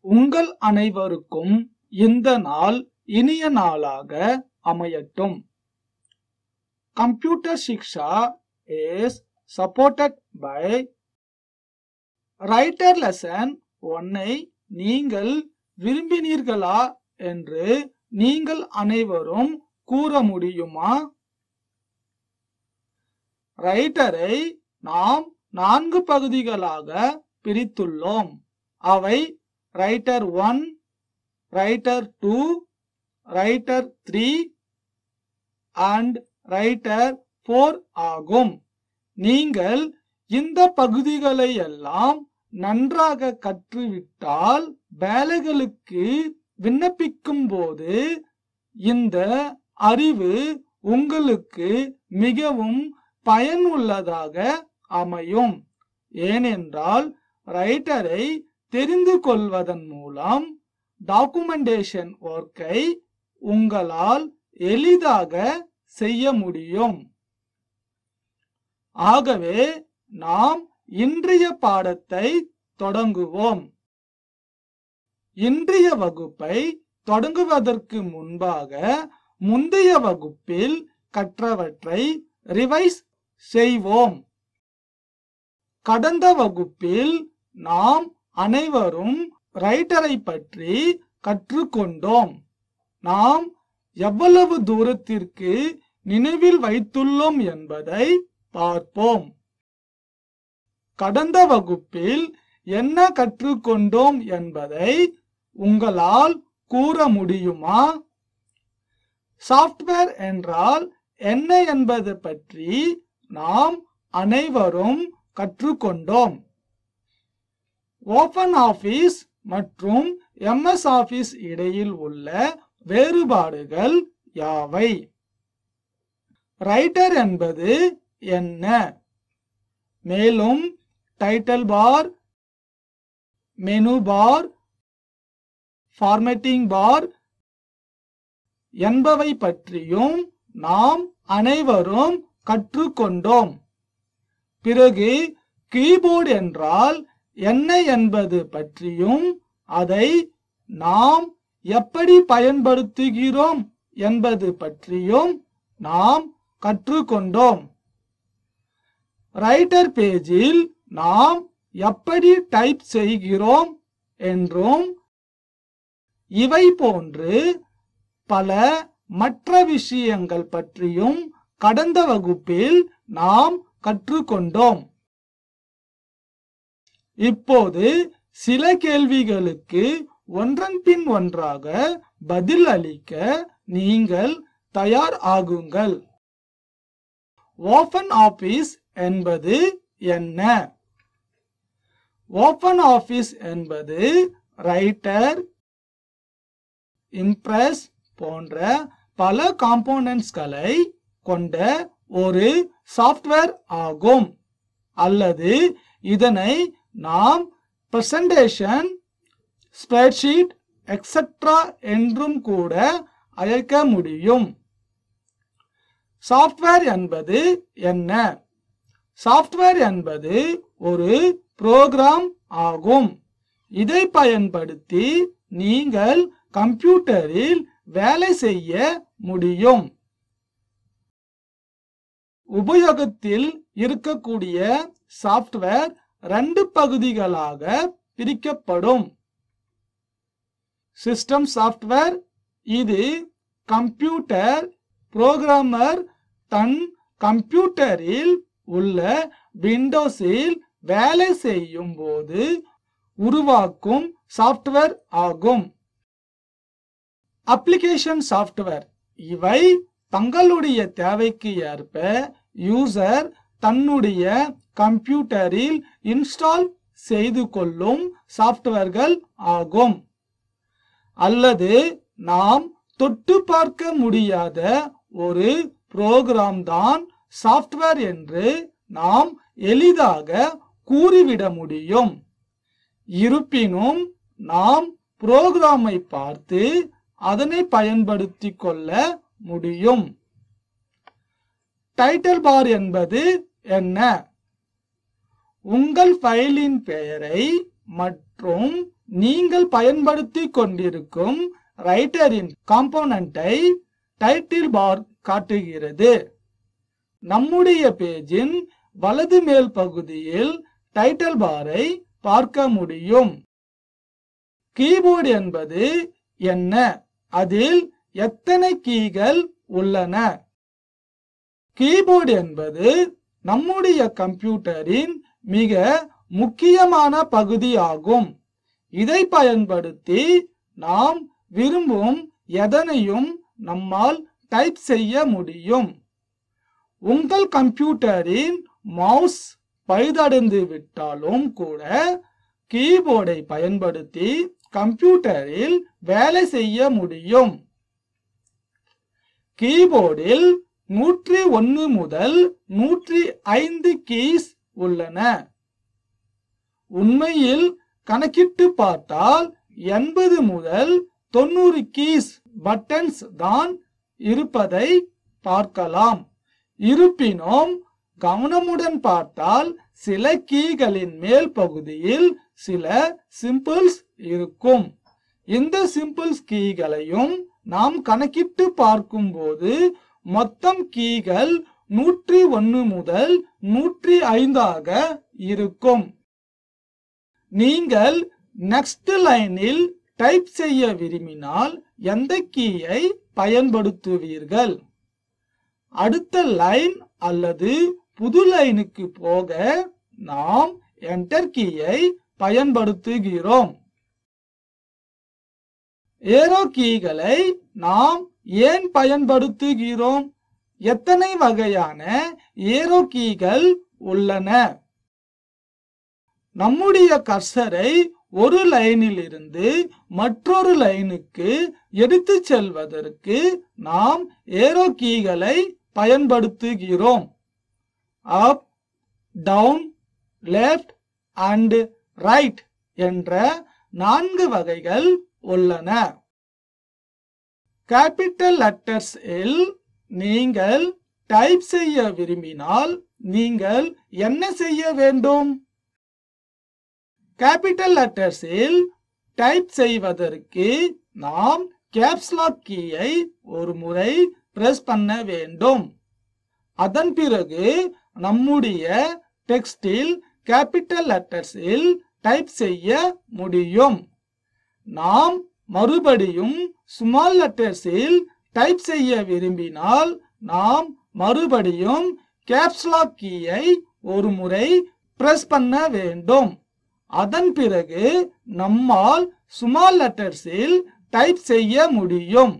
உங்கள் அனைவருக்கும் இந்த நாள் இனிய நாளாக அமையட்டும் computer Shiksha is supported by writer lesson ஒன்னை நீங்கள் விரும்பினீர்களா என்று நீங்கள் அனைவரும் கூற முடியுமா ரைட்டரை நாம் நான்கு பகுதிகளாக பிரித்துள்ளோம் அவை writer one writer two writer three and writer four ஆகும் நீங்கள் இந்த பகுதிகளை எல்லாம் நன்றாக கற்றுவிட்டால் வேலைகளுக்கு விண்ணப்பிக்கும் போது இந்த அறிவு உங்களுக்கு மிகவும் பயனுள்ளதாக அமையும் ஏனென்றால் ரைட்டரை தெரிந்து கொள்வதன் மூலம் டாக்குமெண்டேஷன் ஒர்க்கை உங்களால் எளிதாக செய்ய முடியும் ஆகவே நாம் இன்றைய பாடத்தை தொடங்குவோம் இன்றைய வகுப்பை தொடங்குவதற்கு முன்பாக முந்தைய வகுப்பில் கற்றவற்றை ரிவைஸ் செய்வோம் கடந்த வகுப்பில் நாம் அனைவரும் ரைட்டரை பற்றி கற்றுக்கொண்டோம் நாம் எவ்வளவு தூரத்திற்கு நினைவில் வைத்துள்ளோம் என்பதை பார்ப்போம் கடந்த வகுப்பில் என்ன கற்றுக்கொண்டோம் என்பதை உங்களால் கூற முடியுமா சாஃப்ட்வேர் என்றால் என்ன என்பது பற்றி நாம் அனைவரும் கற்றுக்கொண்டோம் ஓபன் ஆபீஸ் மற்றும் எம்எஸ் ஆபீஸ் இடையில் உள்ள வேறுபாடுகள் யாவை ரைட்டர் என்பது என்ன மேலும் title bar menu bar formatting bar என்பவை பற்றியும் நாம் அனைவரும் கற்றுக்கொண்டோம் பிறகு கீபோர்டு என்றால் என்ன என்பது பற்றியும் அதை நாம் எப்படி பயன்படுத்துகிறோம் என்பது பற்றியும் நாம் கற்றுக்கொண்டோம் ரைட்டர் பேஜில் நாம் எப்படி டைப் செய்கிறோம் என்றும் இவை போன்று பல மற்ற விஷயங்கள் பற்றியும் கடந்த வகுப்பில் நாம் கற்றுக்கொண்டோம் இப்போது சில கேள்விகளுக்கு ஒன்றன் பின் ஒன்றாக பதில் அளிக்க நீங்கள் தயார் ஆகுங்கள் ஓபன் ஆபீஸ் என்பது என்ன ஓபன் ஆபீஸ் என்பது ரைட்டர் இம்ப்ரெஸ் போன்ற பல காம்போனன்ட்ஸ்களை கொண்ட ஒரு சாஃப்ட்வேர் ஆகும் அல்லது இதனை நாம் பிரசன்டேஷன் ஸ்ப்ரெட்ஷீட் எக்ஸெட்ரா என்றும் கூட அழைக்க முடியும் சாஃப்ட்வேர் என்பது என்ன சாஃப்ட்வேர் என்பது ஒரு புரோகிராம் ஆகும் இதை பயன்படுத்தி நீங்கள் கம்ப்யூட்டரில் வேலை செய்ய முடியும் உபயோகத்தில் இருக்கக்கூடிய சாஃப்ட்வேர் ரெண்டு பகுதிகளாக பிரிக்கப்படும் சிஸ்டம் சாஃப்ட்வேர் இது கம்ப்யூட்டர் புரோகிராமர் தன் கம்ப்யூட்டரில் உள்ள விண்டோஸில் வேலை செய்யும் போது உருவாக்கும் சாஃப்ட்வேர் ஆகும் அப்ளிகேஷன் சாஃப்ட்வேர் இவை தங்களுடைய தேவைக்கு ஏற்ப யூசர் தன்னுடைய கம்ப்யூட்டரில் இன்ஸ்டால் செய்து கொள்ளும் சாஃப்ட்வேர்கள் ஆகும் அல்லது நாம் தொட்டு பார்க்க முடியாத ஒரு புரோகிராம் தான் சாஃப்ட்வேர் என்று நாம் எளிதாக கூறிவிட முடியும் இருப்பினும் நாம் புரோகிராமை பார்த்து அதனை பயன்படுத்திக் கொள்ள முடியும் டைட்டில் பார் என்பது என்ன உங்கள் ஃபைலின் பெயரை மற்றும் நீங்கள் பயன்படுத்தி கொண்டிருக்கும் ரைட்டரின் காம்போனண்டை டைட்டில் பார் காட்டுகிறது நம்முடைய பேஜின் வலது மேல் பகுதியில் டைட்டில் பாரை பார்க்க முடியும் கீபோர்டு என்பது என்ன அதில் எத்தனை கீகள் உள்ளன கீபோர்டு என்பது நம்முடைய கம்ப்யூட்டரின் மிக முக்கியமான பகுதியாகும் இதை பயன்படுத்தி நாம் விரும்பும் எதனையும் நம்மால் டைப் செய்ய முடியும் உங்கள் கம்ப்யூட்டரின் மவுஸ் பழுதடைந்து விட்டாலும் கூட கீபோர்டை பயன்படுத்தி கம்ப்யூட்டரில் வேலை செய்ய முடியும் கீபோர்டில் நூற்றி ஒன்று முதல் நூற்றி ஐந்து கீஸ் உள்ளன உண்மையில் கணக்கிட்டு பார்த்தால் எண்பது முதல் தொண்ணூறு கீஸ் பட்டன்ஸ் தான் இருப்பதை பார்க்கலாம் இருப்பினும் கவனமுடன் பார்த்தால் சில கீகளின் மேல் பகுதியில் சில சிம்பிள்ஸ் இருக்கும் இந்த சிம்பிள்ஸ் கீகளையும் நாம் கணக்கிட்டு பார்க்கும்போது மொத்தம் கீகள் நூற்றி ஒன்று முதல் நூற்றி ஐந்தாக இருக்கும் நீங்கள் நெக்ஸ்ட் லைனில் டைப் செய்ய விரும்பினால் எந்த கீயை பயன்படுத்துவீர்கள் அடுத்த லைன் அல்லது புது லைனுக்கு போக நாம் என்டர் கீயை பயன்படுத்துகிறோம் ஏரோ கீகளை நாம் ஏன் பயன்படுத்துகிறோம் எத்தனை வகையான ஏரோ கீகள் உள்ளன நம்முடைய கர்சரை ஒரு லைனில் இருந்து மற்றொரு லைனுக்கு எடுத்து செல்வதற்கு நாம் ஏரோ கீகளை பயன்படுத்துகிறோம் up down left and right என்ற நான்கு வகைகள் உள்ளன கேபிட்டல் லெட்டர்ஸ் இல் நீங்கள் டைப் செய்ய விரும்பினால் நீங்கள் என்ன செய்ய வேண்டும் கேபிட்டல் லெட்டர்ஸில் டைப் செய்வதற்கு நாம் கேப்ஸ்லாக் கீயை ஒரு முறை பிரஸ் பண்ண வேண்டும் அதன் பிறகு நம்முடைய டெக்ஸ்டில் கேபிட்டல் லெட்டர்ஸில் டைப் செய்ய முடியும் நாம் மறுபடியும் ஸ்மால் லெட்டர்ஸில் டைப் செய்ய விரும்பினால் நாம் மறுபடியும் கேப்ஸ்லாக் கீயை ஒரு முறை பிரஸ் பண்ண வேண்டும் அதன் பிறகு நம்மால் ஸ்மால் லெட்டர்ஸில் டைப் செய்ய முடியும்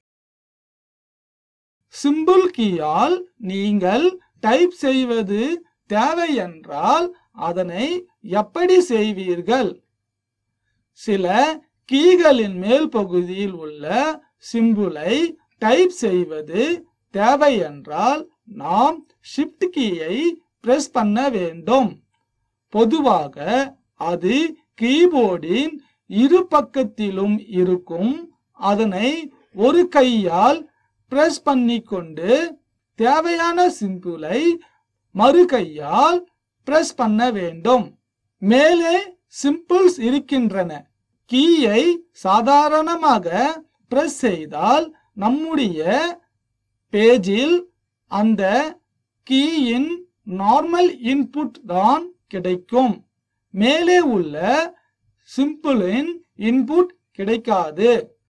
சிம்பிள் கீயால் நீங்கள் டைப் செய்வது தேவை என்றால் அதனை எப்படி செய்வீர்கள் சில கீகளின் மேல் பகுதியில் உள்ள சிம்புலை டைப் செய்வது தேவை என்றால் நாம் ஷிஃப்ட் கீயை பிரஸ் பண்ண வேண்டும் பொதுவாக அது கீபோர்டின் இரு பக்கத்திலும் இருக்கும் அதனை ஒரு கையால் பிரஸ் பண்ணிக்கொண்டு தேவையான சிம்பிளை மறு கையால் பிரஸ் பண்ண வேண்டும் மேலே சிம்பிள்ஸ் இருக்கின்றன கீயை சாதாரணமாக பிரஸ் செய்தால் நம்முடைய பேஜில் அந்த கீயின் நார்மல் இன்புட் தான் கிடைக்கும் மேலே உள்ள சிம்பிளின் இன்புட் கிடைக்காது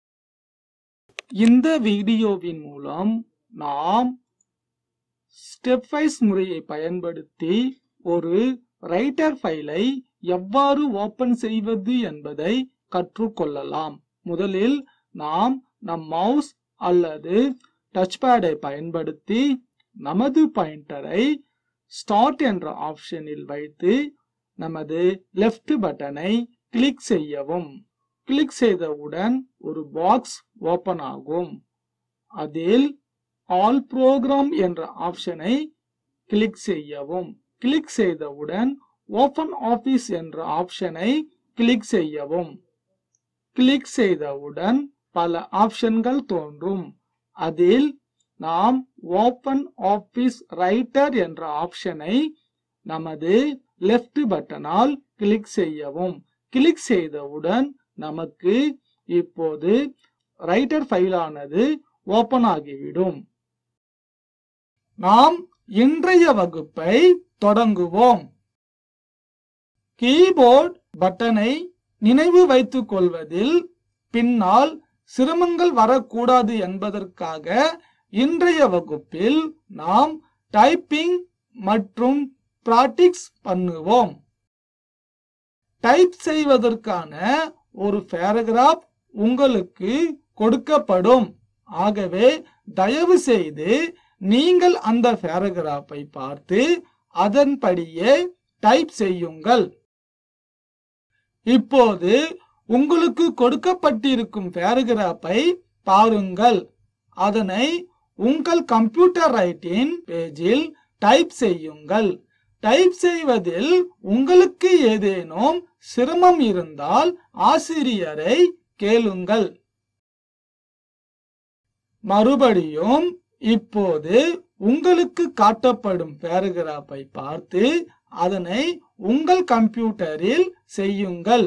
இந்த வீடியோவின் மூலம் நாம் ஸ்டெப் வைஸ் முறையை பயன்படுத்தி ஒரு ரைட்டர் ஃபைலை எவ்வாறு ஓபன் செய்வது என்பதை கற்றுக்கொள்ளலாம் முதலில் நாம் நம் மவுஸ் அல்லது டச் பேடை பயன்படுத்தி நமது பாயிண்டரை ஸ்டார்ட் என்ற ஆப்ஷனில் வைத்து நமது லெஃப்ட் பட்டனை கிளிக் செய்யவும் கிளிக் செய்தவுடன் ஒரு பாக்ஸ் ஓபன் ஆகும் அதில் ஆல் ப்ரோக்ராம் என்ற ஆப்ஷனை கிளிக் செய்யவும் கிளிக் செய்தவுடன் ஓபன் ஆபீஸ் என்ற ஆப்ஷனை கிளிக் செய்யவும் கிளிக் செய்தவுடன் பல ஆப்ஷன்கள் தோன்றும் அதில் நாம் ஓபன் ஆபீஸ் ரைட்டர் என்ற ஆப்ஷனை நமது லெஃப்ட் பட்டனால் கிளிக் செய்யவும் கிளிக் செய்தவுடன் நமக்கு இப்போது ரைட்டர் ஃபைலானது ஓபன் ஆகிவிடும் நாம் இன்றைய வகுப்பை தொடங்குவோம் கீபோர்ட் பட்டனை நினைவு வைத்துக் கொள்வதில் பின்னால் சிரமங்கள் வரக்கூடாது என்பதற்காக இன்றைய வகுப்பில் நாம் டைப்பிங் மற்றும் பிராக்டிக்ஸ் பண்ணுவோம் டைப் செய்வதற்கான ஒரு பேராகிராஃப் உங்களுக்கு கொடுக்கப்படும் ஆகவே தயவு செய்து நீங்கள் அந்த பேராகிராஃபை பார்த்து அதன்படியே டைப் செய்யுங்கள் இப்போது உங்களுக்கு கொடுக்கப்பட்டிருக்கும் பேராகிராஃபை பாருங்கள் அதனை உங்கள் கம்ப்யூட்டர் ரைட்டிங் பேஜில் டைப் செய்யுங்கள் டைப் செய்வதில் உங்களுக்கு ஏதேனும் சிரமம் இருந்தால் ஆசிரியரை கேளுங்கள் மறுபடியும் இப்போது உங்களுக்கு காட்டப்படும் பேராகிராஃபை பார்த்து அதனை உங்கள் கம்ப்யூட்டரில் செய்யுங்கள்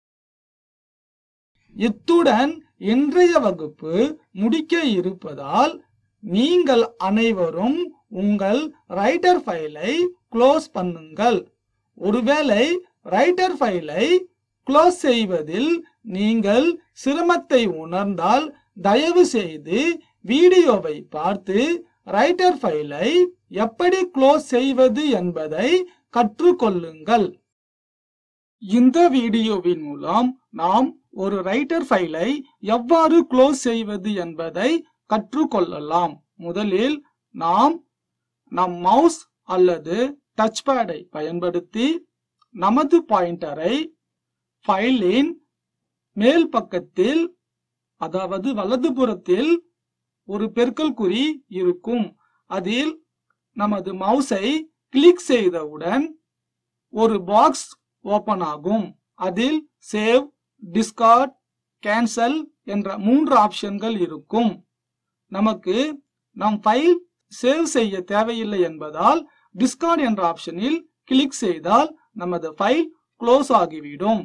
இத்துடன் இன்றைய வகுப்பு முடிக்க இருப்பதால் நீங்கள் அனைவரும் உங்கள் ரைட்டர் ஃபைலை க்ளோஸ் பண்ணுங்கள் ஒருவேளை ரைட்டர் ஃபைலை க்ளோஸ் செய்வதில் நீங்கள் சிரமத்தை உணர்ந்தால் தயவு செய்து வீடியோவை பார்த்து ரைட்டர் ஃபைலை எப்படி க்ளோஸ் செய்வது என்பதை கற்றுக்கொள்ளுங்கள் இந்த வீடியோவின் மூலம் நாம் ஒரு ரைட்டர் ஃபைலை எவ்வாறு க்ளோஸ் செய்வது என்பதை கற்றுக்கொள்ளலாம் முதலில் நாம் நம் மவுஸ் அல்லது டச் பேடை பயன்படுத்தி நமது பாயிண்டரை ஃபைலின் மேல் பக்கத்தில் அதாவது வலதுபுறத்தில் ஒரு பெருக்கல் குறி இருக்கும் அதில் நமது மவுஸை கிளிக் செய்தவுடன் ஒரு பாக்ஸ் ஓபன் ஆகும் அதில் சேவ் டிஸ்கார்ட் கேன்சல் என்ற மூன்று ஆப்ஷன்கள் இருக்கும் நமக்கு நம் ஃபைல் சேவ் செய்ய தேவையில்லை என்பதால் டிஸ்கார்ட் என்ற ஆப்ஷனில் கிளிக் செய்தால் நமது ஃபைல் க்ளோஸ் ஆகிவிடும்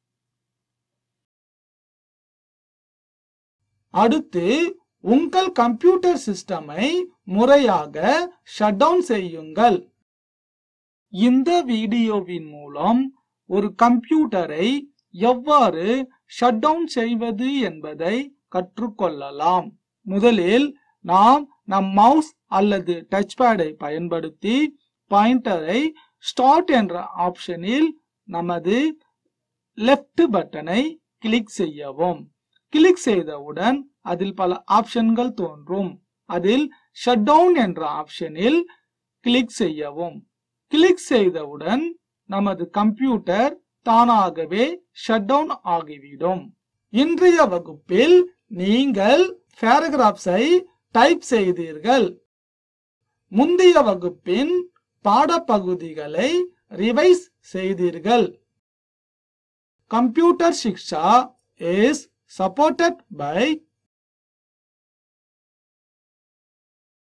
அடுத்து உங்கள் கம்ப்யூட்டர் சிஸ்டமை முறையாக ஷட் டவுன் செய்யுங்கள் இந்த வீடியோவின் மூலம் ஒரு கம்ப்யூட்டரை எவ்வாறு ஷட் டவுன் செய்வது என்பதை கற்றுக்கொள்ளலாம் முதலில் நாம் நம் மவுஸ் அல்லது டச் பேடை பயன்படுத்தி பாயிண்டரை ஸ்டார்ட் என்ற ஆப்ஷனில் நமது லெஃப்ட் பட்டனை கிளிக் செய்யவும் கிளிக் செய்தவுடன் அதில் பல ஆப்ஷன்கள் தோன்றும் அதில் ஷட் டவுன் என்ற ஆப்ஷனில் கிளிக் செய்யவும் கிளிக் செய்தவுடன் நமது கம்ப்யூட்டர் தானாகவே ஷட் டவுன் ஆகிவிடும் இன்றைய வகுப்பில் நீங்கள் பேராகிராஃப்ஸை டைப் செய்தீர்கள் முந்தைய வகுப்பின் பாடப்பகுதிகளை ரிவைஸ் செய்தீர்கள் computer Shiksha is supported by